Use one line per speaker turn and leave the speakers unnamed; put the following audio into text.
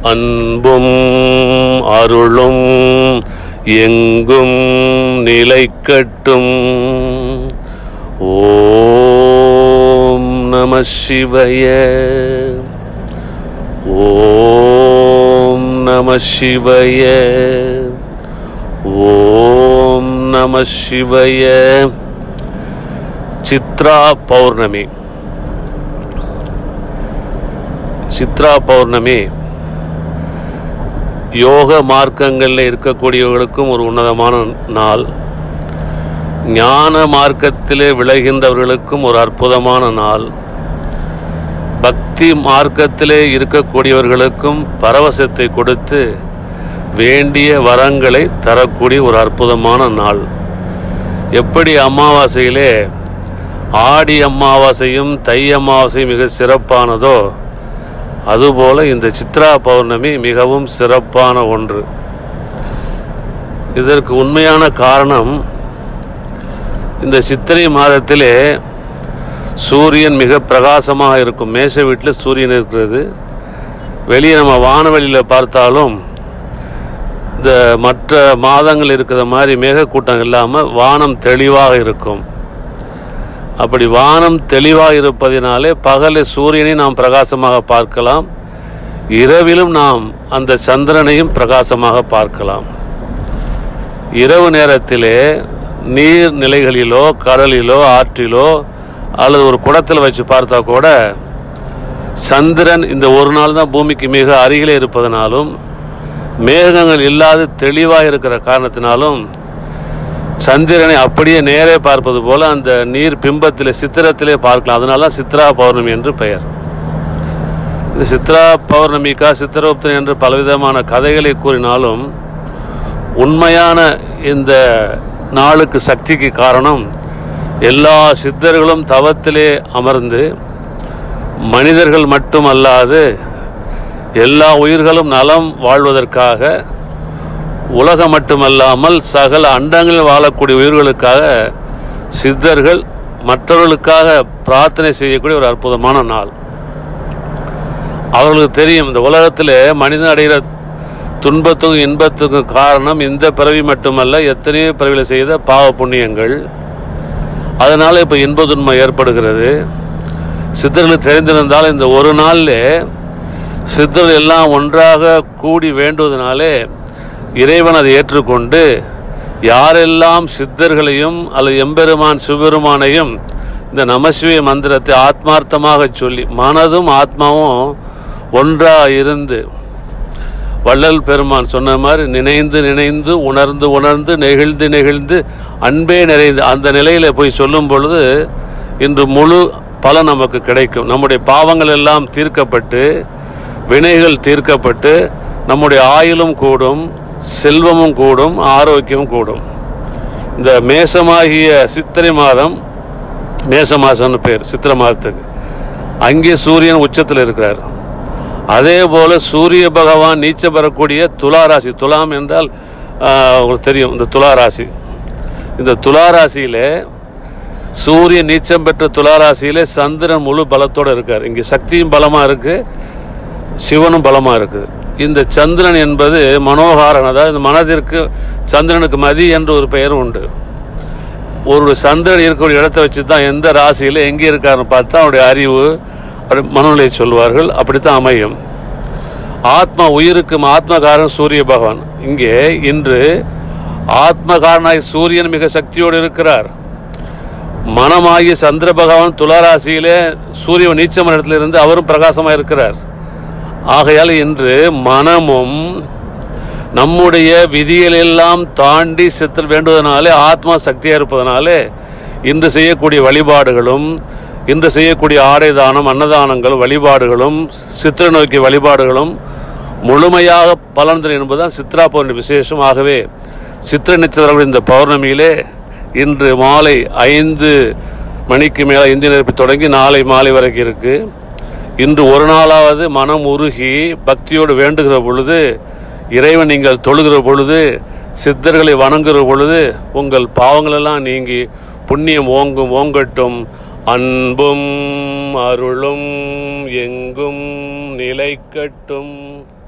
அன்பும் அருளும் எங்கும் நிலைக்கட்டும் ஓம் நம சிவய ஓம் நம சிவய ஓம் நம சிவய சித்ரா பௌர்ணமி சித்ரா பௌர்ணமி யோக மார்க்கங்களில் இருக்கக்கூடியவர்களுக்கும் ஒரு உன்னதமான நாள் ஞான மார்க்கத்திலே விளைகின்றவர்களுக்கும் ஒரு அற்புதமான நாள் பக்தி மார்க்கத்திலே இருக்கக்கூடியவர்களுக்கும் பரவசத்தை கொடுத்து வேண்டிய வரங்களை தரக்கூடிய ஒரு அற்புதமான நாள் எப்படி அமாவாசையிலே ஆடி அமாவாசையும் தை அமாவாசையும் மிக சிறப்பானதோ அதுபோல இந்த சித்ரா பௌர்ணமி மிகவும் சிறப்பான ஒன்று இதற்கு உண்மையான காரணம் இந்த சித்திரை மாதத்திலே சூரியன் மிக பிரகாசமாக இருக்கும் மேஷ வீட்டில் சூரியன் இருக்கிறது வெளியே நம்ம வானவெளியில் பார்த்தாலும் இந்த மற்ற மாதங்கள் இருக்கிற மாதிரி மேகக்கூட்டம் இல்லாமல் வானம் தெளிவாக இருக்கும் அப்படி வானம் தெளிவாக இருப்பதினாலே பகலில் சூரியனை நாம் பிரகாசமாக பார்க்கலாம் இரவிலும் நாம் அந்த சந்திரனையும் பிரகாசமாக பார்க்கலாம் இரவு நேரத்திலே நீர் நிலைகளிலோ கடலிலோ ஆற்றிலோ அல்லது ஒரு குடத்தில் வச்சு பார்த்தா கூட சந்திரன் இந்த ஒரு நாள் தான் பூமிக்கு மிக அருகிலே இருப்பதனாலும் மேகங்கள் இல்லாது தெளிவாக இருக்கிற காரணத்தினாலும் சந்திரனை அப்படியே நேரே பார்ப்பது போல அந்த நீர் பிம்பத்தில் சித்திரத்திலே பார்க்கலாம் அதனால தான் சித்ரா பௌர்ணமி என்று பெயர் இந்த சித்ரா பௌர்ணமிக்கா சித்திரோப்தன் என்று பலவிதமான கதைகளை கூறினாலும் உண்மையான இந்த நாளுக்கு சக்திக்கு காரணம் எல்லா சித்தர்களும் தவத்திலே அமர்ந்து மனிதர்கள் மட்டுமல்லாது எல்லா உயிர்களும் நலம் வாழ்வதற்காக உலகம் மட்டுமல்லாமல் சகல அண்டங்களில் வாழக்கூடிய உயிர்களுக்காக சித்தர்கள் மற்றவர்களுக்காக பிரார்த்தனை செய்யக்கூடிய ஒரு அற்புதமான நாள் அவர்களுக்கு தெரியும் இந்த உலகத்தில் மனிதன் அடைகிற துன்பத்துக்கும் இன்பத்துக்கும் காரணம் இந்த பிறவி மட்டுமல்ல எத்தனையோ பிறவியில் செய்த பாவ புண்ணியங்கள் அதனால் இப்போ இன்ப துன்பம் ஏற்படுகிறது சித்தர்களுக்கு தெரிந்திருந்தால் இந்த ஒரு நாளில் சித்தர்கள் எல்லாம் ஒன்றாக கூடி வேண்டுவதனாலே இறைவன் அதை ஏற்றுக்கொண்டு யாரெல்லாம் சித்தர்களையும் அல்லது எம்பெருமான் சிவபெருமானையும் இந்த நமசிவய மந்திரத்தை ஆத்மார்த்தமாக சொல்லி மனதும் ஆத்மாவும் ஒன்றாக இருந்து வள்ளல் பெருமான் சொன்ன மாதிரி நினைந்து நினைந்து உணர்ந்து உணர்ந்து நெகிழ்ந்து நெகிழ்ந்து அன்பே நிறைந்து அந்த நிலையில் போய் சொல்லும் பொழுது இன்று முழு பலன் நமக்கு கிடைக்கும் நம்முடைய பாவங்கள் எல்லாம் தீர்க்கப்பட்டு வினைகள் தீர்க்கப்பட்டு நம்முடைய ஆயுளும் கூடும் செல்வமும் கூடும் ஆரோக்கியமும் கூடும் இந்த மேசமாகிய சித்திரை மாதம் மேச மாதம்னு பேர் சித்திரை மாதத்துக்கு அங்கே சூரியன் உச்சத்தில் இருக்கிறார் அதே போல சூரிய பகவான் நீச்ச பெறக்கூடிய துலா ராசி துலாம் என்றால் ஆஹ், உங்களுக்கு தெரியும் இந்த துலா ராசி இந்த துலா ராசியிலே சூரியன் நீச்சம் பெற்ற துலா ராசியிலே சந்திரன் முழு பலத்தோடு இருக்கார் இங்கே சக்தியும் பலமாக இருக்கு சிவனும் பலமாக இருக்குது இந்த சந்திரன் என்பது மனோகாரன் அதாவது இந்த மனதிற்கு சந்திரனுக்கு மதி என்ற ஒரு பெயரும் உண்டு ஒரு சந்திரன் இருக்கக்கூடிய இடத்த வச்சு தான் எந்த ராசியில் எங்கே இருக்காருன்னு பார்த்தா அவருடைய அறிவு அப்படி மனநிலையை சொல்வார்கள் அப்படித்தான் அமையும் ஆத்மா உயிருக்கும் ஆத்மகாரன் சூரிய பகவான் இங்கே இன்று ஆத்மகாரனாய் சூரியன் மிக சக்தியோடு இருக்கிறார் மனமாகிய சந்திர பகவான் துளாராசியிலே சூரிய நீச்சம இடத்துல இருந்து அவரும் பிரகாசமாக இருக்கிறார் ஆகையால் இன்று மனமும் நம்முடைய விதிகளெல்லாம் தாண்டி செத்தல் வேண்டுவதனாலே ஆத்மா சக்தியாக இருப்பதனாலே இன்று செய்யக்கூடிய வழிபாடுகளும் இன்று செய்யக்கூடிய ஆடை தானம் அன்னதானங்கள் வழிபாடுகளும் சித்திர நோக்கிய வழிபாடுகளும் முழுமையாக பலன் தரும் என்பதுதான் சித்ரா பௌர்ணமி விசேஷம் ஆகவே சித்திர நட்சத்திரம் இந்த பௌர்ணமியிலே இன்று மாலை ஐந்து மணிக்கு மேலே இந்திய நேரப்பை தொடங்கி நாளை மாலை வரைக்கும் இருக்கு இன்று ஒரு நாளாவது மனம் உருகி பக்தியோடு வேண்டுகிற பொழுது இறைவன் நீங்கள் தொழுகிற பொழுது சித்தர்களை வணங்குகிற பொழுது உங்கள் பாவங்களெல்லாம் நீங்கி புண்ணியம் ஓங்கும் ஓங்கட்டும் அன்பும் அருளும் எங்கும் நிலைக்கட்டும்